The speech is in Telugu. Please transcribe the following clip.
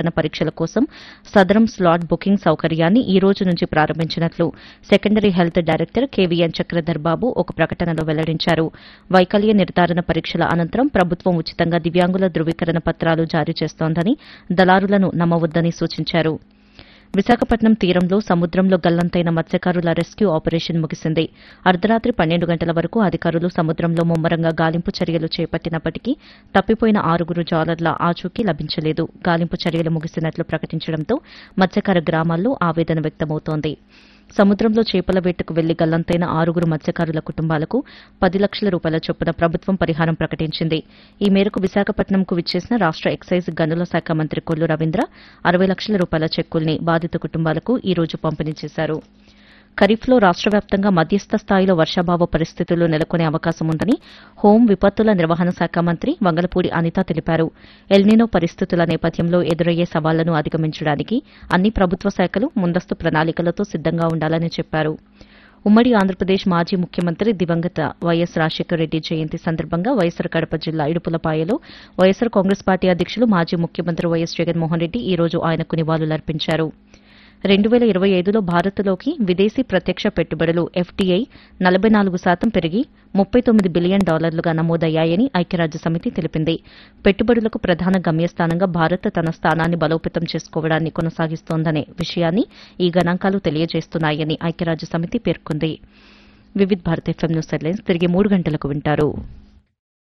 నిర్ధారణ పరీక్షల కోసం సదరం స్లాట్ బుకింగ్ సౌకర్యాన్ని ఈ రోజు నుంచి ప్రారంభించినట్లు secondary health director K V N Chakradhar Babu ఒక ప్రకటనలో వెల్లడించారు వైకల్య నిర్ధారణ పరీక్షల అనంతరం ప్రభుత్వం ఉచితంగా దివ్యాంగుల ధృవీకరణ పత్రాలు జారీ చేస్తోందని దళారులను నమ్మవద్దని సూచించారు విశాఖపట్నం తీరంలో సముద్రంలో గల్లంతైన మత్స్యకారుల రెస్క్యూ ఆపరేషన్ ముగిసింది అర్ధరాత్రి పన్నెండు గంటల వరకు అధికారులు సముద్రంలో ముమ్మరంగా గాలింపు చర్యలు చేపట్టినప్పటికీ తప్పిపోయిన ఆరుగురు జాలర్ల ఆచూకీ లభించలేదు గాలింపు చర్యలు ముగిసినట్లు ప్రకటించడంతో మత్స్యకార గ్రామాల్లో ఆవేదన వ్యక్తమవుతోంది సముద్రంలో చేపల వేటకు వెళ్లి గల్లంతైన ఆరుగురు మత్స్యకారుల కుటుంబాలకు పది లక్షల రూపాయల చొప్పున ప్రభుత్వం పరిహారం ప్రకటించింది ఈ మేరకు విశాఖపట్నంకు విచ్చేసిన రాష్ట ఎక్సైజ్ గనుల శాఖ మంత్రి కొల్లు రవీంద్ర అరవై లక్షల రూపాయల చెక్కుల్ని బాధిత కుటుంబాలకు ఈ రోజు పంపిణీ చేశారు ఖరీఫ్లో రాష్ట వ్యాప్తంగా మధ్యస్థ స్థాయిలో వర్షాభావ పరిస్థితులు నెలకొనే అవకాశం ఉందని హోం విపత్తుల నిర్వహణ శాఖ మంత్రి వంగలపూడి అనిత తెలిపారు ఎల్నినో పరిస్థితుల నేపథ్యంలో ఎదురయ్యే సవాళ్లను అధిగమించడానికి అన్ని ప్రభుత్వ శాఖలు ముందస్తు ప్రణాళికలతో సిద్దంగా ఉండాలని చెప్పారు ఉమ్మడి ఆంధ్రప్రదేశ్ మాజీ ముఖ్యమంత్రి దివంగత వైఎస్ రాజశేఖర రెడ్డి జయంతి సందర్భంగా వైఎస్సార్ కడప జిల్లా ఇడుపులపాయలో వైఎస్సార్ కాంగ్రెస్ పార్టీ అధ్యక్షులు మాజీ ముఖ్యమంత్రి వైఎస్ జగన్మోహన్ రెడ్డి ఈ రోజు ఆయనకు నివాళులర్పించారు రెండు వేల ఇరవై ఐదులో భారత్లోకి విదేశీ ప్రత్యక్ష పెట్టుబడులు ఎఫ్టీఐ నలభై నాలుగు శాతం పెరిగి ముప్పై తొమ్మిది బిలియన్ డాలర్లుగా నమోదయ్యాయని ఐక్యరాజ్య సమితి తెలిపింది పెట్టుబడులకు ప్రధాన గమ్యస్థానంగా భారత్ తన స్థానాన్ని బలోపేతం చేసుకోవడాన్ని కొనసాగిస్తోందనే విషయాన్ని ఈ గణాంకాలు తెలియజేస్తున్నాయని ఐక్యరాజ్య సమితి పేర్కొంది Vividh Bharat FM news headlines తిరిగి మూడు గంటలకు వింటారు